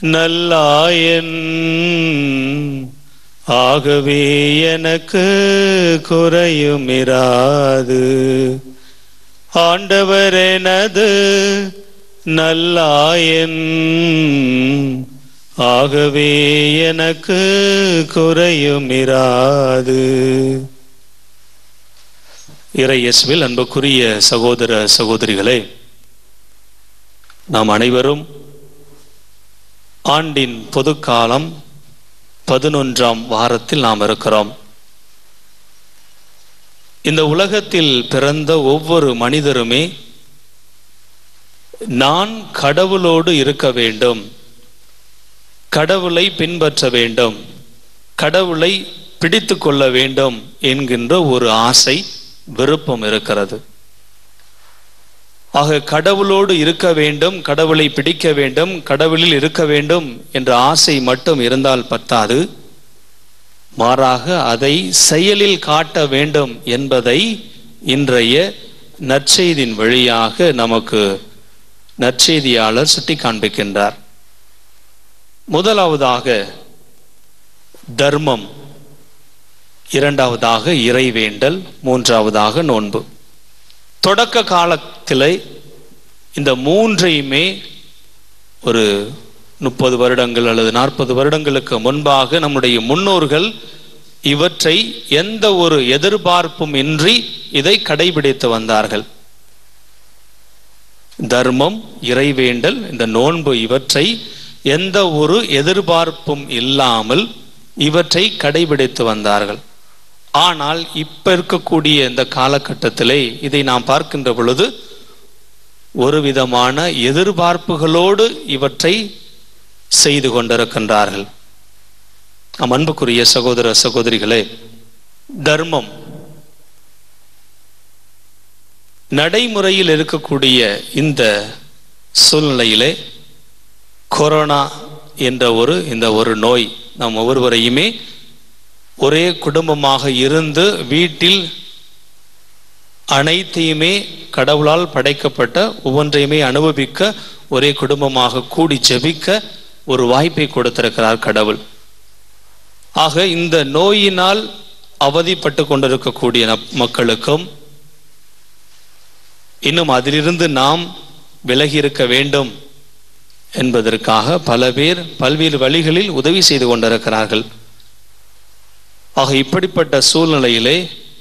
நல்லாயன் ஆகவே எனக்கு குறையும் இராது ஆண்டவர் எனது நல்லாயன் ஆகவே எனக்கு குறையும் இராது இறை இயேசுவில் அன்புக்குரிய சகோதர சகோதரிகளே நாம் அனைவரும் ஆண்டின் பொதுக்காலம் பதினொன்றாம் வாரத்தில் நாம் இருக்கிறோம் இந்த உலகத்தில் பிறந்த ஒவ்வொரு மனிதருமே நான் கடவுளோடு இருக்க வேண்டும் கடவுளை பின்பற்ற வேண்டும் கடவுளை பிடித்து கொள்ள வேண்டும் என்கின்ற ஒரு ஆசை விருப்பம் இருக்கிறது ஆக கடவுளோடு இருக்க வேண்டும் கடவுளை பிடிக்க வேண்டும் கடவுளில் இருக்க வேண்டும் என்ற ஆசை மட்டும் இருந்தால் பத்தாது மாறாக அதை செயலில் காட்ட வேண்டும் என்பதை இன்றைய நற்செய்தியின் வழியாக நமக்கு நற்செய்தியாளர் சுட்டி காண்பிக்கின்றார் முதலாவதாக தர்மம் இரண்டாவதாக இறைவேண்டல் மூன்றாவதாக நோன்பு தொடக்க காலத்திலே இந்த மூன்றையுமே ஒரு முப்பது வருடங்கள் அல்லது நாற்பது வருடங்களுக்கு முன்பாக நம்முடைய முன்னோர்கள் இவற்றை எந்த ஒரு எதிர்பார்ப்பும் இன்றி இதை கடைபிடித்து வந்தார்கள் தர்மம் இறைவேண்டல் இந்த நோன்பு இவற்றை எந்த ஒரு எதிர்பார்ப்பும் இல்லாமல் இவற்றை கடைபிடித்து வந்தார்கள் ஆனால் இப்ப இருக்கக்கூடிய இந்த காலகட்டத்திலே இதை நாம் பார்க்கின்ற பொழுது ஒரு விதமான எதிர்பார்ப்புகளோடு இவற்றை செய்து கொண்டிருக்கின்றார்கள் நம் அன்புக்குரிய சகோதர சகோதரிகளே தர்மம் நடைமுறையில் இருக்கக்கூடிய இந்த சூழ்நிலையிலே கொரோனா என்ற ஒரு இந்த ஒரு நோய் நம் ஒவ்வொருவரையுமே ஒரே குடும்பமாக இருந்து வீட்டில் அனைத்தையுமே கடவுளால் படைக்கப்பட்ட ஒவ்வொன்றையுமே அனுபவிக்க ஒரே குடும்பமாக கூடி ஜெபிக்க ஒரு வாய்ப்பை கொடுத்திருக்கிறார் கடவுள் ஆக இந்த நோயினால் அவதிப்பட்டு கொண்டிருக்கக்கூடிய மக்களுக்கும் இன்னும் அதிலிருந்து நாம் விலகி இருக்க வேண்டும் என்பதற்காக பல பேர் பல்வேறு வழிகளில் உதவி செய்து கொண்டிருக்கிறார்கள் ஆக இப்படிப்பட்ட சூழ்நிலையிலே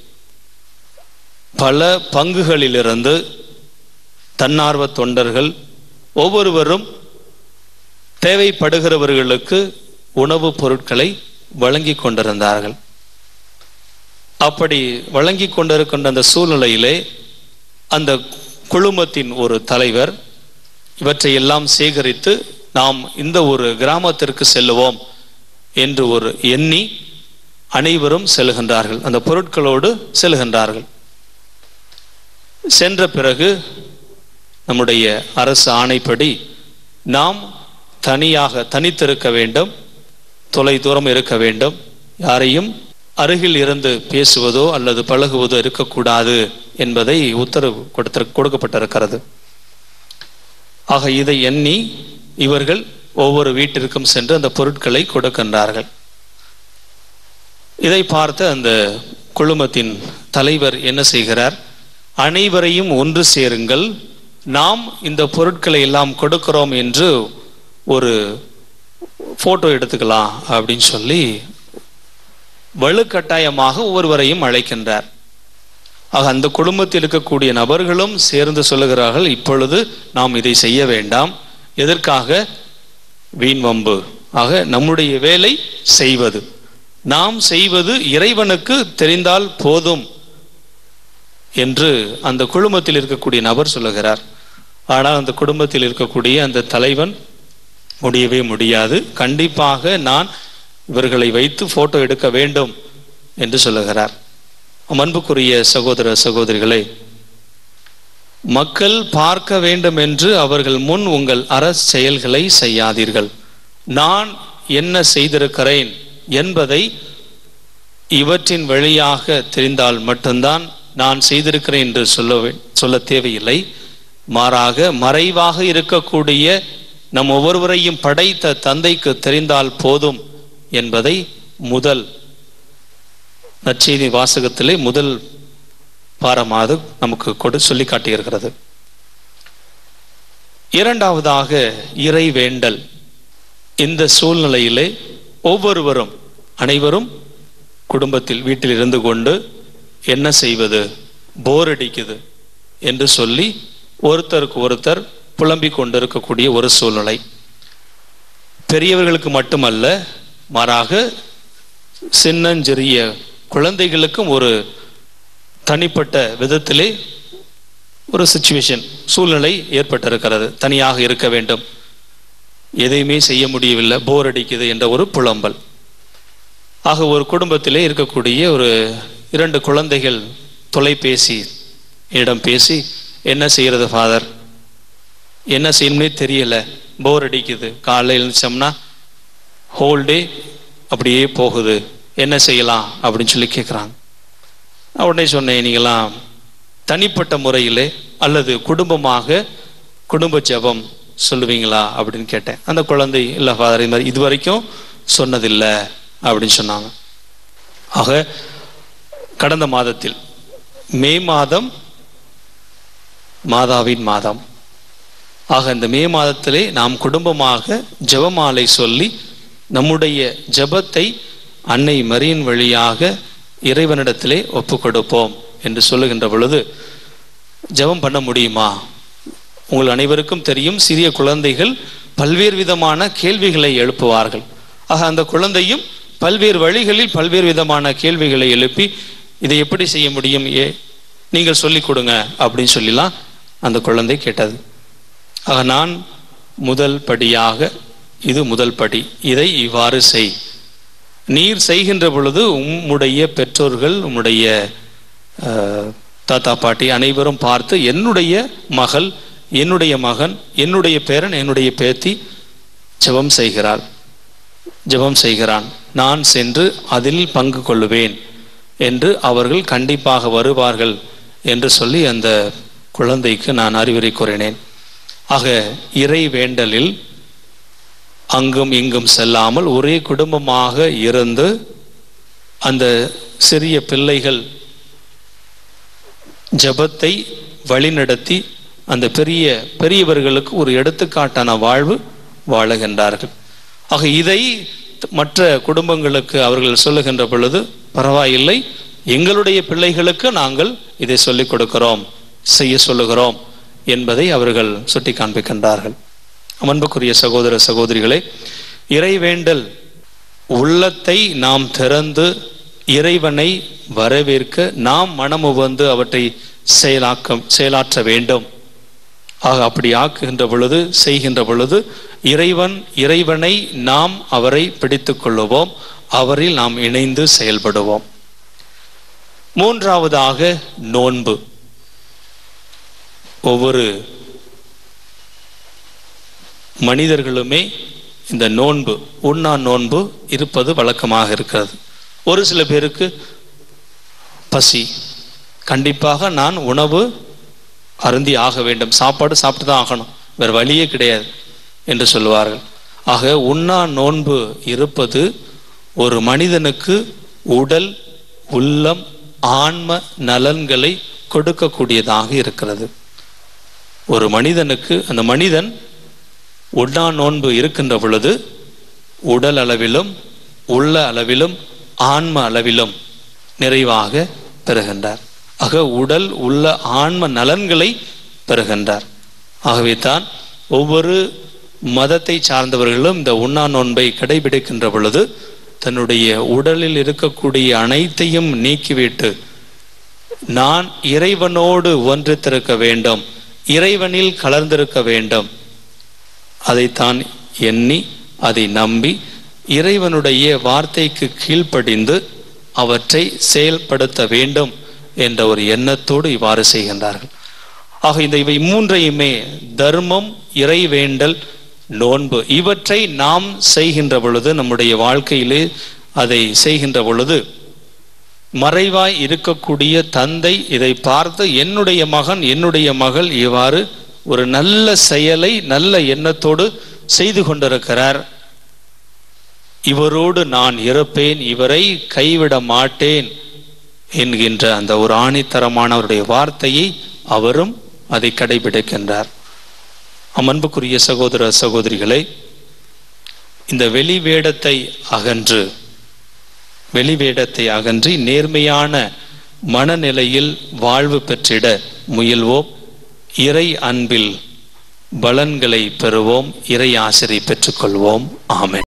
பல பங்குகளிலிருந்து தன்னார்வ தொண்டர்கள் ஒவ்வொருவரும் தேவைப்படுகிறவர்களுக்கு உணவுப் பொருட்களை வழங்கி கொண்டிருந்தார்கள் அப்படி வழங்கி கொண்டிருக்கின்ற அந்த சூழ்நிலையிலே அந்த குழுமத்தின் ஒரு தலைவர் இவற்றை எல்லாம் சேகரித்து நாம் இந்த ஒரு கிராமத்திற்கு செல்லுவோம் என்று ஒரு எண்ணி அனைவரும் செல்கின்றார்கள் அந்த பொருட்களோடு செல்கின்றார்கள் சென்ற பிறகு நம்முடைய அரசு ஆணைப்படி நாம் தனியாக தனித்திருக்க வேண்டும் தொலை தூரம் இருக்க வேண்டும் யாரையும் அருகில் இருந்து பேசுவதோ அல்லது பழகுவதோ இருக்கக்கூடாது என்பதை உத்தரவு கொடுத்த கொடுக்கப்பட்டிருக்கிறது ஆக இதை எண்ணி இவர்கள் ஒவ்வொரு வீட்டிற்கும் சென்று அந்த பொருட்களை கொடுக்கின்றார்கள் இதை பார்த்த அந்த குழுமத்தின் தலைவர் என்ன செய்கிறார் அனைவரையும் ஒன்று சேருங்கள் நாம் இந்த பொருட்களை எல்லாம் கொடுக்கிறோம் என்று ஒரு போட்டோ எடுத்துக்கலாம் அப்படின்னு சொல்லி வலுக்கட்டாயமாக ஒவ்வொருவரையும் அழைக்கின்றார் ஆக அந்த குடும்பத்தில் இருக்கக்கூடிய நபர்களும் சேர்ந்து சொல்லுகிறார்கள் இப்பொழுது நாம் இதை செய்ய வேண்டாம் எதற்காக வீண் வம்பு ஆக நம்முடைய வேலை செய்வது நாம் செய்வது இறைவனுக்கு தெரிந்தால் போதும் என்று அந்த குழுமத்தில் இருக்கக்கூடிய நபர் சொல்லுகிறார் ஆனால் அந்த குடும்பத்தில் இருக்கக்கூடிய அந்த தலைவன் முடியவே முடியாது கண்டிப்பாக நான் இவர்களை வைத்து போட்டோ எடுக்க வேண்டும் என்று சொல்லுகிறார் அன்புக்குரிய சகோதர சகோதரிகளே மக்கள் பார்க்க வேண்டும் என்று அவர்கள் முன் உங்கள் அற செயல்களை செய்யாதீர்கள் நான் என்ன செய்திருக்கிறேன் என்பதை இவற்றின் வழியாக தெரிந்தால் மட்டும்தான் நான் செய்திருக்கிறேன் என்று சொல்ல வே- சொல்ல தேவையில்லை மாறாக மறைவாக இருக்கக்கூடிய நம் ஒவ்வொருவரையும் படைத்த தந்தைக்கு தெரிந்தால் போதும் என்பதை முதல் நற்செய்தி வாசகத்திலே முதல் பாரமாவது நமக்கு கொடு சொல்லி காட்டியிருக்கிறது இரண்டாவதாக இறை வேண்டல் இந்த சூழ்நிலையிலே ஒவ்வொருவரும் அனைவரும் குடும்பத்தில் வீட்டில் இருந்து கொண்டு என்ன செய்வது போர் அடிக்குது என்று சொல்லி ஒருத்தருக்கு ஒருத்தர் புலம்பிக் கொண்டிருக்கக்கூடிய ஒரு சூழ்நிலை பெரியவர்களுக்கு மட்டுமல்ல மாறாக சின்னஞ்சிறிய குழந்தைகளுக்கும் ஒரு தனிப்பட்ட விதத்திலே ஒரு சுச்சுவேஷன் சூழ்நிலை ஏற்பட்டிருக்கிறது தனியாக இருக்க வேண்டும் எதையுமே செய்ய முடியவில்லை போர் அடிக்குது என்ற ஒரு புலம்பல் ஆக ஒரு குடும்பத்திலே இருக்கக்கூடிய ஒரு இரண்டு குழந்தைகள் தொலைபேசி இடம் பேசி என்ன செய்யறது ஃபாதர் என்ன செய்யணும்னே தெரியல போர் அடிக்குது காலையில் எழுந்திரிச்சோம்னா ஹோல் டே அப்படியே போகுது என்ன செய்யலாம் அப்படின்னு சொல்லி கேட்குறாங்க நான் உடனே சொன்னேன் நீங்களாம் தனிப்பட்ட முறையிலே அல்லது குடும்பமாக குடும்ப ஜெபம் சொல்லுவீங்களா அப்படின்னு கேட்டேன் அந்த குழந்தை இல்லை ஃபாதர் இது மாதிரி இது வரைக்கும் சொன்னதில்லை அப்படின்னு சொன்னாங்க ஆக கடந்த மாதத்தில் மே மாதம் மாதாவின் மாதம் ஆக இந்த மே மாதத்திலே நாம் குடும்பமாக ஜெபமாலை சொல்லி நம்முடைய ஜெபத்தை அன்னை மரியின் வழியாக இறைவனிடத்திலே ஒப்பு கொடுப்போம் என்று சொல்லுகின்ற பொழுது ஜெபம் பண்ண முடியுமா உங்கள் அனைவருக்கும் தெரியும் சிறிய குழந்தைகள் பல்வேறு விதமான கேள்விகளை எழுப்புவார்கள் ஆக அந்த குழந்தையும் பல்வேறு வழிகளில் பல்வேறு விதமான கேள்விகளை எழுப்பி இதை எப்படி செய்ய முடியும் ஏ நீங்கள் சொல்லிக் கொடுங்க அப்படின்னு சொல்லிலாம் அந்த குழந்தை கேட்டது ஆக நான் முதல் படியாக இது முதல் படி இதை இவ்வாறு செய் நீர் செய்கின்ற பொழுது உம்முடைய பெற்றோர்கள் உம்முடைய அஹ், தாத்தா பாட்டி அனைவரும் பார்த்து என்னுடைய மகள் என்னுடைய மகன் என்னுடைய பேரன் என்னுடைய பேத்தி ஜெபம் செய்கிறாள் ஜெபம் செய்கிறான் நான் சென்று அதில் பங்கு கொள்ளுவேன் என்று அவர்கள் கண்டிப்பாக வருவார்கள் என்று சொல்லி அந்த குழந்தைக்கு நான் அறிவுரை கூறினேன் ஆக இறை வேண்டலில் அங்கும் இங்கும் செல்லாமல் ஒரே குடும்பமாக இருந்து அந்த சிறிய பிள்ளைகள் ஜெபத்தை வழிநடத்தி அந்த பெரிய பெரியவர்களுக்கு ஒரு எடுத்துக்காட்டான வாழ்வு வாழுகின்றார்கள் ஆக இதை மற்ற குடும்பங்களுக்கு அவர்கள் சொல்லுகின்ற பொழுது பரவாயில்லை எங்களுடைய பிள்ளைகளுக்கு நாங்கள் இதை சொல்லிக் கொடுக்கிறோம் செய்ய சொல்லுகிறோம் என்பதை அவர்கள் சுட்டி காண்பிக்கின்றார்கள் அன்புக்குரிய சகோதர சகோதரிகளே இறைவேண்டல் உள்ளத்தை நாம் திறந்து இறைவனை வரவேற்க நாம் மனமு வந்து அவற்றை செயலாக்க செயலாற்ற வேண்டும் ஆக அப்படி ஆக்குகின்ற பொழுது செய்கின்ற பொழுது இறைவன் இறைவனை நாம் அவரை பிடித்துக் கொள்ளுவோம் அவரில் நாம் இணைந்து செயல்படுவோம் மூன்றாவதாக நோன்பு ஒவ்வொரு மனிதர்களுமே இந்த நோன்பு உண்ணா நோன்பு இருப்பது வழக்கமாக இருக்கிறது ஒரு சில பேருக்கு பசி கண்டிப்பாக நான் உணவு அருந்தி ஆக வேண்டும் சாப்பாடு சாப்பிட்டு தான் ஆகணும் வேறு வழியே கிடையாது என்று சொல்லுவார்கள் ஆக உண்ணா நோன்பு இருப்பது ஒரு மனிதனுக்கு உடல் உள்ளம் ஆன்ம நலன்களை கொடுக்கக்கூடியதாக இருக்கிறது ஒரு மனிதனுக்கு அந்த மனிதன் உண்ணா நோன்பு இருக்கின்ற பொழுது உடல் அளவிலும் உள்ள அளவிலும் ஆன்ம அளவிலும் நிறைவாக பெறுகின்றார் ஆக உடல் உள்ள ஆன்ம நலன்களை பெறுகின்றார் ஆகவே தான் ஒவ்வொரு மதத்தை சார்ந்தவர்களும் இந்த உண்ணா நோன்பை கடைபிடிக்கின்ற பொழுது தன்னுடைய உடலில் இருக்கக்கூடிய அனைத்தையும் நீக்கிவிட்டு நான் இறைவனோடு ஒன்றித்திருக்க வேண்டும் இறைவனில் கலந்திருக்க வேண்டும் அதைத்தான் எண்ணி அதை நம்பி இறைவனுடைய வார்த்தைக்கு கீழ்ப்படிந்து அவற்றை செயல்படுத்த வேண்டும் என்ற ஒரு எண்ணத்தோடு இவ்வாறு செய்கின்றார்கள் ஆக இந்த இவை மூன்றையுமே தர்மம் இறைவேண்டல் நோன்பு இவற்றை நாம் செய்கின்ற பொழுது நம்முடைய வாழ்க்கையிலே அதை செய்கின்ற பொழுது மறைவாய் இருக்கக்கூடிய தந்தை இதை பார்த்து என்னுடைய மகன் என்னுடைய மகள் இவ்வாறு ஒரு நல்ல செயலை நல்ல எண்ணத்தோடு செய்து கொண்டிருக்கிறார் இவரோடு நான் இருப்பேன் இவரை கைவிட மாட்டேன் என்கின்ற அந்த ஒரு ஆணித்தரமானவருடைய வார்த்தையை அவரும் அதை கடைபிடிக்கின்றார் அன்புக்குரிய சகோதர சகோதரிகளை இந்த வெளி வேடத்தை அகன்று வெளி வேடத்தை அகன்றி நேர்மையான மனநிலையில் வாழ்வு பெற்றிட முயல்வோம் இறை அன்பில் பலன்களை பெறுவோம் இறை ஆசிரை பெற்றுக்கொள்வோம் ஆமென்